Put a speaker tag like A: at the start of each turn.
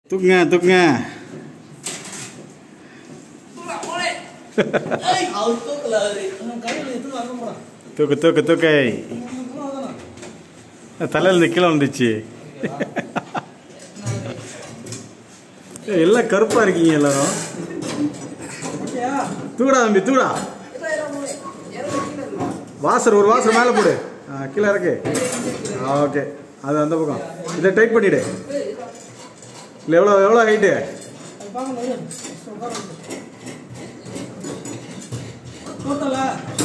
A: தூக்குங்க தூக்குங்க
B: அவர் தூக்கல அவரு அவன் கையில் எடுத்து வாங்க போறான்
A: தூக்கு தூக்கு தூக்கு தலையில் இருந்து கீழே வந்துச்சு ஏய், எல்லாம் கருப்பா இருக்கீங்க எல்லாரும் தூடா தம்பி தூடா வாசர் ஒரு வாசர் மேலே போடு ஆ கீழே இறக்கு ஆ ஓகே அது அந்த பக்கம் இதை டைட் பண்ணிடு இல்லை எவ்வளோ எவ்வளோ ஹைட்டு
B: டோட்டலா